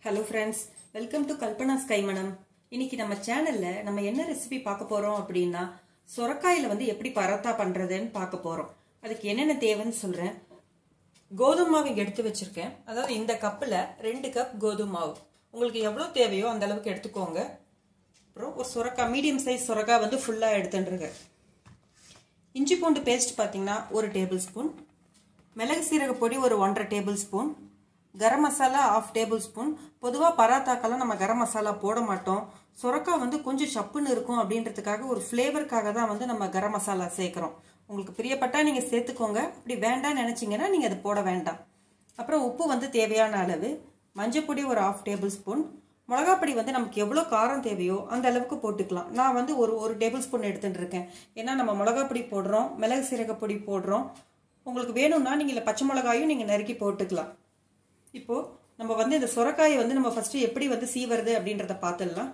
hello friends welcome to Kalpana ஸ்கைமணம் இன்னைக்கு நம்ம சேனல்ல நம்ம என்ன ரெசிபி பார்க்க போறோம் அப்படின்னா சொரக்காயில வந்து எப்படி பரத்தா பண்றதுன்னு பார்க்க போறோம் அதுக்கு என்னென்ன தேவைன்னு சொல்றேன் கோதுமை மாவு இங்க எடுத்து வச்சிருக்கேன் அதாவது இந்த கப்பில் ரெண்டு கப் கோதுமை மாவு உங்களுக்கு எவ்வளோ தேவையோ அந்த அளவுக்கு எடுத்துக்கோங்க அப்புறம் ஒரு சுரக்காய் மீடியம் சைஸ் சுரக்காய் வந்து ஃபுல்லாக எடுத்துட்டுருங்க இஞ்சி பூண்டு பேஸ்ட் பார்த்தீங்கன்னா ஒரு டேபிள் ஸ்பூன் மிளகு சீரக பொடி ஒரு ஒன்றரை tablespoon garam masala half tablespoon பொதுவாக பராத்தாக்கெல்லாம் நம்ம கரம் மசாலா போட மாட்டோம் சுரக்காய் வந்து கொஞ்சம் சப்புன்னு இருக்கும் அப்படின்றதுக்காக ஒரு ஃப்ளேவருக்காக தான் வந்து நம்ம கரம் மசாலா சேர்க்குறோம் உங்களுக்கு பிரியப்பட்டா நீங்கள் சேர்த்துக்கோங்க அப்படி வேண்டாம்னு நினச்சிங்கன்னா நீங்கள் அது போட வேண்டாம் அப்புறம் உப்பு வந்து தேவையான அளவு மஞ்சப்பொடி ஒரு ஆஃப் டேபிள் ஸ்பூன் மிளகாப்பொடி வந்து நமக்கு எவ்வளோ காரம் தேவையோ அந்த அளவுக்கு போட்டுக்கலாம் நான் வந்து ஒரு ஒரு டேபிள் ஸ்பூன் எடுத்துட்டு இருக்கேன் ஏன்னா நம்ம மிளகாப்பொடி போடுறோம் மிளகு சீரக பொடி போடுறோம் உங்களுக்கு வேணும்னா நீங்கள் பச்சை மிளகாயும் நீங்கள் நறுக்கி போட்டுக்கலாம் இப்போ நம்ம வந்து இந்த சுரக்காயை வந்து நம்ம ஃபர்ஸ்ட் எப்படி வந்து சீவறது அப்படின்றத பார்த்துடலாம்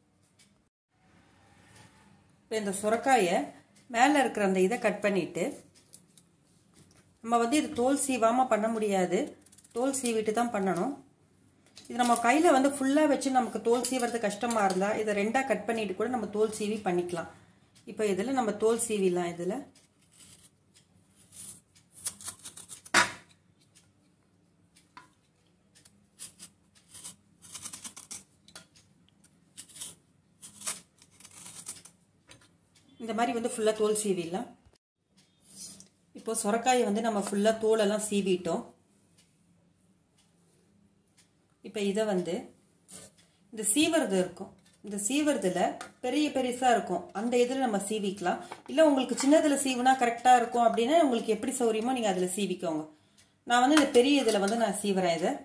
இப்போ இந்த சுரக்காயை மேலே இருக்கிற அந்த இதை கட் பண்ணிட்டு நம்ம வந்து இது தோல் சீவாமல் பண்ண முடியாது தோல் சீவிட்டு தான் பண்ணணும் இது நம்ம கையில் வந்து ஃபுல்லாக வச்சு நமக்கு தோல் சீவுறது கஷ்டமாக இருந்தால் இதை ரெண்டாக கட் பண்ணிட்டு கூட நம்ம தோல் சீவி பண்ணிக்கலாம் இப்போ இதில் நம்ம தோல் சீவிலாம் இதில் இந்த மாதிரி வந்து ஃபுல்லாக தோல் சீவிடலாம் இப்போ சொரக்காயை வந்து நம்ம ஃபுல்லாக தோலெல்லாம் சீவிட்டோம் இப்போ இதை வந்து இந்த சீவரது இருக்கும் இந்த சீவரதுல பெரிய பெருசாக இருக்கும் அந்த இதில் நம்ம சீவிக்கலாம் இல்லை உங்களுக்கு சின்னதில் சீவுனா கரெக்டாக இருக்கும் அப்படின்னா உங்களுக்கு எப்படி சௌரியமோ நீங்கள் அதில் சீவிக்கோங்க நான் வந்து இந்த பெரிய இதில் வந்து நான் சீவுறேன் இதை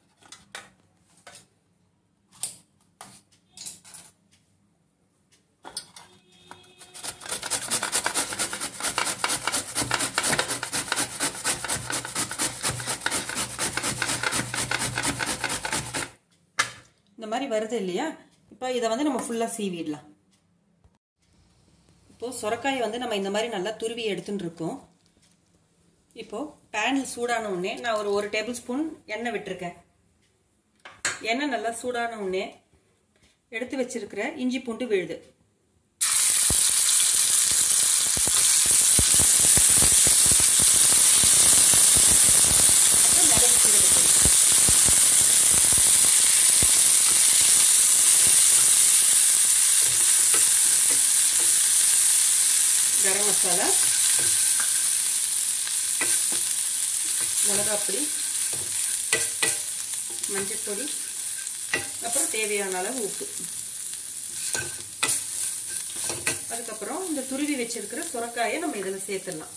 இந்த மாதிரி வருது இல்லையா இப்போ இதை வந்து நம்ம ஃபுல்லாக சீவிடலாம் இப்போது சுரக்காயை வந்து நம்ம இந்த மாதிரி நல்லா துருவி எடுத்துட்டு இருக்கோம் இப்போது பேனில் சூடான உடனே நான் ஒரு ஒரு டேபிள் ஸ்பூன் எண்ணெய் விட்டுருக்கேன் எண்ணெய் நல்லா சூடான உடனே எடுத்து வச்சிருக்கிற இஞ்சி பூண்டு விழுது மிளகு சீரக பொடி கரம் மசாலா மிளகாப்பொடி மஞ்சൾப்பொடி அப்புறம் தேவையான அளவு உப்பு அதுக்கப்புறம் இந்த துருவி வச்சிருக்கிற சுரக்காயை நம்ம இதில் சேர்த்துடலாம்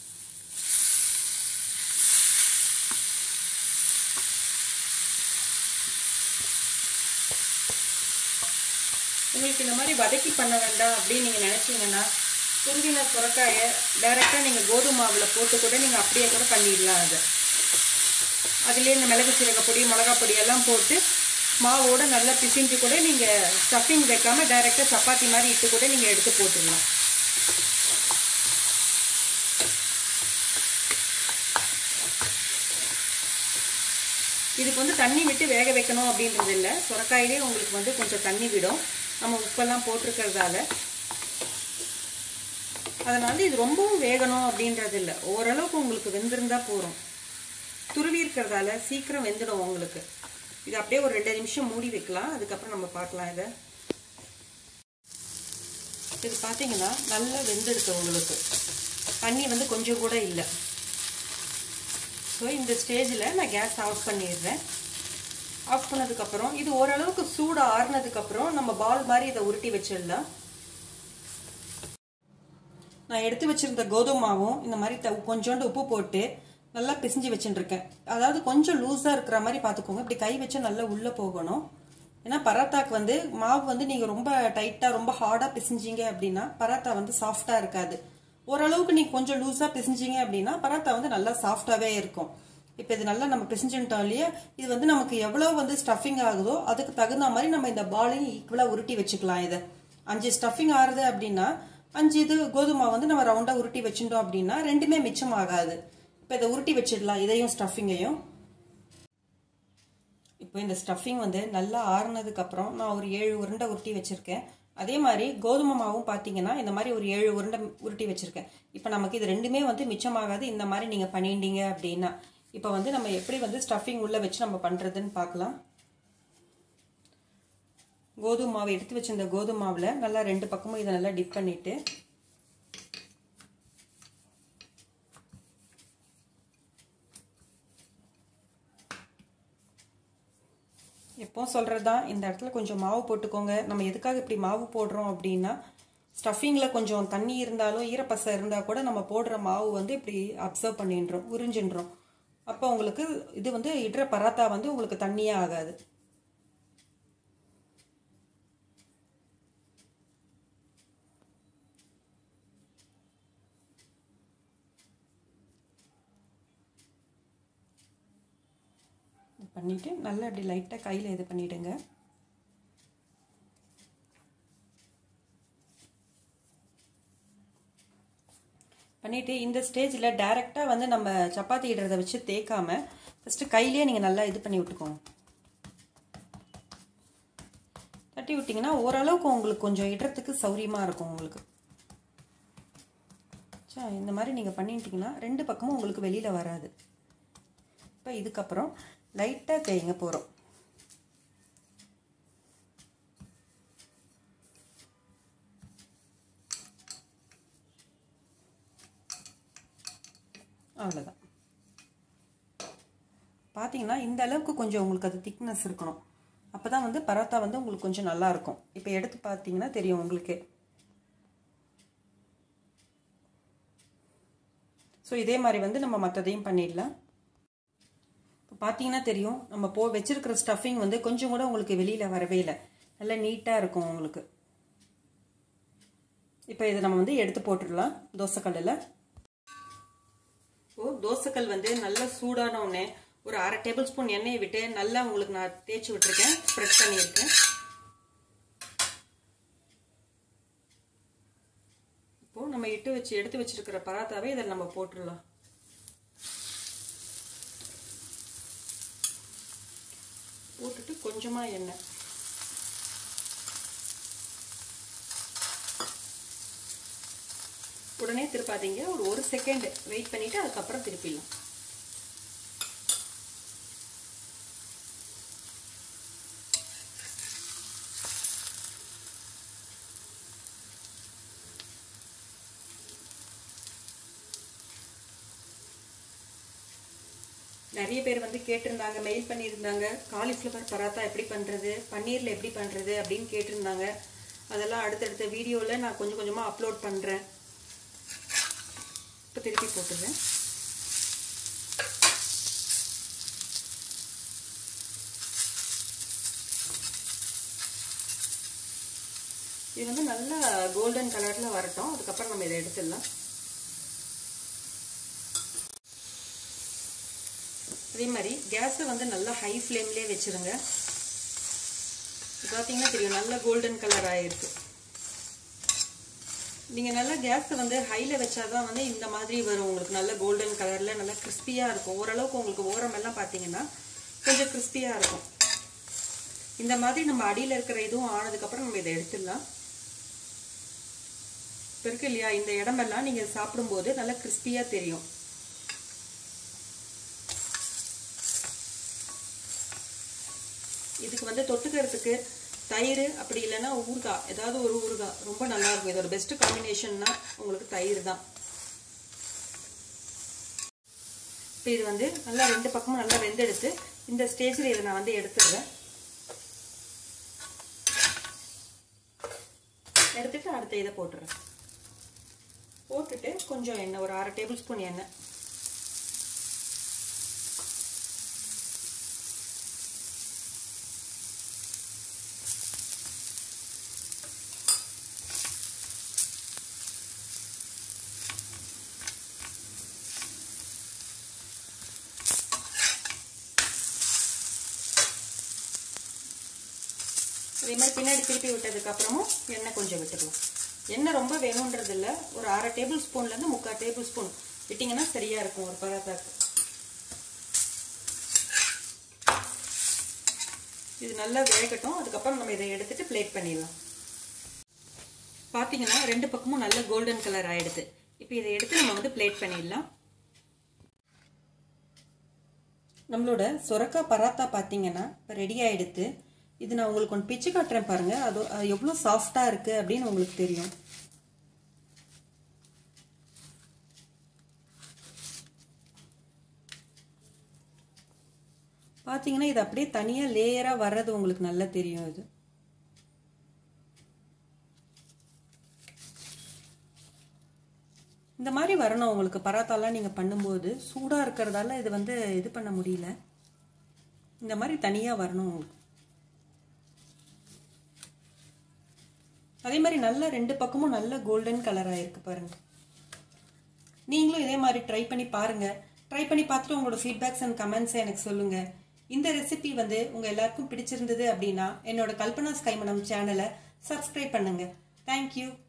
உங்களுக்கு இந்த மாதிரி வதக்கி பண்ண வேண்டாம் அப்படின்னு நீங்கள் நினச்சிங்கன்னா துருவின சுரக்காயை டைரெக்டாக நீங்கள் கோதுமை மாவில் போட்டு கூட நீங்கள் அப்படியே கூட பண்ணிடலாம் அதை அதுலேயே இந்த மிளகு சீரக பொடி மிளகா பொடி எல்லாம் போட்டு மாவோட நல்லா பிசிஞ்சு கூட நீங்கள் ஸ்டஃபிங் வைக்காமல் டைரெக்டாக சப்பாத்தி மாதிரி இட்டு கூட நீங்கள் எடுத்து போட்டுடலாம் இதுக்கு வந்து தண்ணி விட்டு வேக வைக்கணும் அப்படின்றது இல்லை சுரக்காயிலே உங்களுக்கு வந்து கொஞ்சம் தண்ணி விடும் நம்ம உப்பெல்லாம் போட்டிருக்கிறதால அதனால இது ரொம்பவும் வேகணும் அப்படின்றது இல்லை ஓரளவுக்கு உங்களுக்கு வெந்திருந்தா போகிறோம் துருவி இருக்கிறதால சீக்கிரம் வெந்துடும் உங்களுக்கு இது அப்படியே ஒரு ரெண்டு நிமிஷம் மூடி வைக்கலாம் அதுக்கப்புறம் நம்ம பார்க்கலாம் இதை இது பார்த்தீங்கன்னா நல்லா வெந்தெடுத்து உங்களுக்கு தண்ணி வந்து கொஞ்சம் கூட இல்லை ஸோ இந்த ஸ்டேஜில் நான் கேஸ் ஆஃப் பண்ணிடுறேன் ஆஃப் பண்ணதுக்கப்புறம் இது ஓரளவுக்கு சூடு ஆறுனதுக்கப்புறம் நம்ம பால் மாதிரி இதை உருட்டி வச்சிடலாம் நான் எடுத்து வச்சிருந்த கோதுமை மாவும் இந்த மாதிரி த கொஞ்சோண்டு உப்பு போட்டு நல்லா பிசிஞ்சு வச்சுட்டுருக்கேன் அதாவது கொஞ்சம் லூஸாக இருக்கிற மாதிரி பார்த்துக்கோங்க இப்படி கை வச்சு நல்லா உள்ளே போகணும் ஏன்னா பராத்தாக்கு வந்து மாவு வந்து நீங்கள் ரொம்ப டைட்டாக ரொம்ப ஹார்டாக பிசிஞ்சிங்க அப்படின்னா பராத்தா வந்து சாஃப்டாக இருக்காது ஓரளவுக்கு நீங்கள் கொஞ்சம் லூஸாக பிசிஞ்சிங்க அப்படின்னா பராத்தா வந்து நல்லா சாஃப்டாகவே இருக்கும் இப்போ இது நல்லா நம்ம பிசிஞ்சுட்டோம் இல்லையா இது வந்து நமக்கு எவ்வளோ வந்து ஸ்டஃபிங் ஆகுதோ அதுக்கு தகுந்த மாதிரி நம்ம இந்த பாலையும் ஈக்குவலாக உருட்டி வச்சுக்கலாம் இதை அஞ்சு ஸ்டஃபிங் ஆறுது அப்படின்னா அஞ்சு இது கோதுமை வந்து நம்ம ரவுண்டாக உருட்டி வச்சுட்டோம் அப்படின்னா ரெண்டுமே மிச்சம் ஆகாது இப்போ இதை உருட்டி வச்சிடலாம் இதையும் ஸ்டஃபிங்கையும் இப்போ இப்போ இந்த ஸ்டஃபிங் வந்து நல்லா ஆறுனதுக்கப்புறம் நான் ஒரு ஏழு உருண்டை உருட்டி வச்சுருக்கேன் அதே மாதிரி கோதுமை மாவும் பார்த்தீங்கன்னா இந்த மாதிரி ஒரு ஏழு உருண்டை உருட்டி வச்சுருக்கேன் இப்போ நமக்கு இது ரெண்டுமே வந்து மிச்சமாகாது இந்த மாதிரி நீங்கள் பண்ணிட்டீங்க அப்படின்னா இப்போ வந்து நம்ம எப்படி வந்து ஸ்டஃபிங் உள்ளே வச்சு நம்ம பண்ணுறதுன்னு பார்க்கலாம் கோதுமை மாவு எடுத்து வச்சிருந்த கோதுமை மாவில் நல்லா ரெண்டு பக்கமும் இதை நல்லா டிப் பண்ணிவிட்டு எப்போ சொல்கிறது தான் இந்த இடத்துல கொஞ்சம் மாவு போட்டுக்கோங்க நம்ம எதுக்காக இப்படி மாவு போடுறோம் அப்படின்னா ஸ்டஃபிங்கில் கொஞ்சம் தண்ணி இருந்தாலும் ஈரப்பசை இருந்தால் கூட நம்ம போடுற மாவு வந்து இப்படி அப்சர்வ் பண்ணின்றோம் உறிஞ்சின்றோம் அப்போ உங்களுக்கு இது வந்து இடுற பராத்தா வந்து உங்களுக்கு தண்ணியே ஆகாது பண்ணிவிட்டு நல்லா அப்படி லைட்டாக கையில் இது பண்ணிவிடுங்க பண்ணிவிட்டு இந்த ஸ்டேஜில் டைரெக்டாக வந்து நம்ம சப்பாத்தி இடுறத வச்சு தேய்க்காம ஃபஸ்ட்டு கையிலே நீங்கள் நல்லா இது பண்ணி விட்டுக்கோங்க தட்டி விட்டிங்கன்னா ஓரளவுக்கு உங்களுக்கு கொஞ்சம் இடுறதுக்கு சௌரியமாக இருக்கும் உங்களுக்கு சா இந்த மாதிரி நீங்கள் பண்ணிட்டீங்கன்னா ரெண்டு பக்கமும் உங்களுக்கு வெளியில் வராது இப்போ இதுக்கப்புறம் லைட்டாக தேய்ங்க போகிறோம் அவ்வளோதான் பார்த்தீங்கன்னா இந்த அளவுக்கு கொஞ்சம் உங்களுக்கு அது திக்னஸ் இருக்கணும் அப்போ தான் வந்து பரோட்டா வந்து உங்களுக்கு கொஞ்சம் நல்லா இருக்கும் இப்போ எடுத்து பார்த்தீங்கன்னா தெரியும் உங்களுக்கு ஸோ இதே மாதிரி வந்து நம்ம மற்றதையும் பண்ணிடலாம் இப்போ பார்த்தீங்கன்னா தெரியும் நம்ம போ வச்சிருக்கிற ஸ்டஃபிங் வந்து கொஞ்சம் கூட உங்களுக்கு வெளியில் வரவே இல்லை நல்லா நீட்டாக இருக்கும் உங்களுக்கு இப்போ இதை நம்ம வந்து எடுத்து போட்டுடலாம் தோசைக்கல்லில் ஓ தோசைக்கல் வந்து நல்லா சூடான உடனே ஒரு அரை டேபிள் ஸ்பூன் எண்ணெயை விட்டு நல்லா உங்களுக்கு நான் தேய்ச்சி விட்டுருக்கேன் ஸ்ப்ரெட் பண்ணியிருக்கேன் இப்போது நம்ம இட்டு வச்சு எடுத்து வச்சிருக்கிற பராத்தாவே இதில் நம்ம போட்டுடலாம் போட்டுட்டு கொஞ்சமாக எண்ணெய் உடனே திருப்பாதீங்க ஒரு ஒரு செகண்ட் வெயிட் பண்ணிவிட்டு அதுக்கப்புறம் திருப்பிடலாம் நிறைய பேர் வந்து கேட்டிருந்தாங்க மெயில் பண்ணியிருந்தாங்க காலிஃப்ளவர் பராத்தா எப்படி பண்ணுறது பன்னீரில் எப்படி பண்ணுறது அப்படின்னு கேட்டிருந்தாங்க அதெல்லாம் அடுத்தடுத்த வீடியோவில் நான் கொஞ்சம் கொஞ்சமாக அப்லோட் பண்ணுறேன் இப்போ திருப்பி போட்டுருவேன் இது வந்து நல்லா கோல்டன் கலரில் வரட்டும் அதுக்கப்புறம் நம்ம இதை எடுத்துடலாம் அதே மாதிரி கேஸை வந்து நல்லா ஹை ஃப்ளேம்லேயே வச்சுருங்க பார்த்தீங்கன்னா தெரியும் நல்லா கோல்டன் கலர் ஆகிருக்கு நீங்கள் நல்லா கேஸை வந்து ஹையில் வச்சாதான் வந்து இந்த மாதிரி வரும் உங்களுக்கு நல்ல கோல்டன் கலரில் நல்லா கிறிஸ்பியாக இருக்கும் ஓரளவுக்கு உங்களுக்கு ஓரமெல்லாம் பார்த்தீங்கன்னா கொஞ்சம் கிறிஸ்பியாக இருக்கும் இந்த மாதிரி நம்ம அடியில் இருக்கிற இதுவும் ஆனதுக்கப்புறம் நம்ம இதை எடுத்துடலாம் இப்போ இருக்கு இல்லையா இந்த இடமெல்லாம் நீங்கள் சாப்பிடும்போது நல்லா கிறிஸ்பியாக தெரியும் இதுக்கு வந்து தொட்டுக்கிறதுக்கு தயிர் அப்படி இல்லைன்னா ஊறுகாய் ஏதாவது ஒரு ஊறுகாய் ரொம்ப நல்லா இருக்கும் இதோட பெஸ்ட் காம்பினேஷன்னா உங்களுக்கு தயிர் தான் இப்போ இது வந்து நல்லா ரெண்டு பக்கமும் நல்லா வெந்தெடுத்து இந்த ஸ்டேஜில் இதை நான் வந்து எடுத்துடுறேன் எடுத்துட்டு அடுத்த இதை போட்டுறேன் போட்டுட்டு கொஞ்சம் எண்ணெய் ஒரு அரை டேபிள் ஸ்பூன் எண்ணெய் அதே மாதிரி பின்னாடி திருப்பி விட்டதுக்கு அப்புறமும் எண்ணெய் கொஞ்சம் விட்டுக்கலாம் எண்ணெய் ரொம்ப வேணுன்றது இல்லை ஒரு அரை டேபிள் ஸ்பூன்லேருந்து முக்கால் டேபிள் ஸ்பூன் விட்டிங்கன்னா சரியாக இருக்கும் ஒரு பராத்தாக்கு இது நல்லா வேகட்டும் அதுக்கப்புறம் நம்ம இதை எடுத்துட்டு பிளேட் பண்ணிடலாம் பார்த்தீங்கன்னா ரெண்டு பக்கமும் நல்ல கோல்டன் கலர் ஆயிடுது இப்போ இதை எடுத்து நம்ம வந்து பிளேட் பண்ணிடலாம் நம்மளோட சொரக்கா பராத்தா பார்த்தீங்கன்னா இப்போ ரெடி ஆயிடுத்து இது நான் உங்களுக்கு ஒன்று பிச்சு காட்டுறேன் பாருங்க அது அது எவ்வளோ சாஃப்டாக இருக்கு அப்படின்னு உங்களுக்கு தெரியும் பார்த்தீங்கன்னா இது அப்படியே தனியாக லேயராக வர்றது உங்களுக்கு நல்லா தெரியும் இது இந்த மாதிரி வரணும் உங்களுக்கு பராத்தாலாம் நீங்கள் பண்ணும்போது சூடாக இருக்கிறதால இது வந்து இது பண்ண முடியல இந்த மாதிரி தனியாக வரணும் உங்களுக்கு அதே மாதிரி நல்ல ரெண்டு பக்கமும் நல்ல கோல்டன் கலராக இருக்கு பாருங்க நீங்களும் இதே மாதிரி ட்ரை பண்ணி பாருங்க ட்ரை பண்ணி பார்த்துட்டு உங்களோட ஃபீட்பேக்ஸ் அண்ட் கமெண்ட்ஸை எனக்கு சொல்லுங்க இந்த ரெசிபி வந்து உங்க எல்லாருக்கும் பிடிச்சிருந்தது அப்படின்னா என்னோட கல்பனா ஸ்கைமனம் சேனலை சப்ஸ்கிரைப் பண்ணுங்க தேங்க்யூ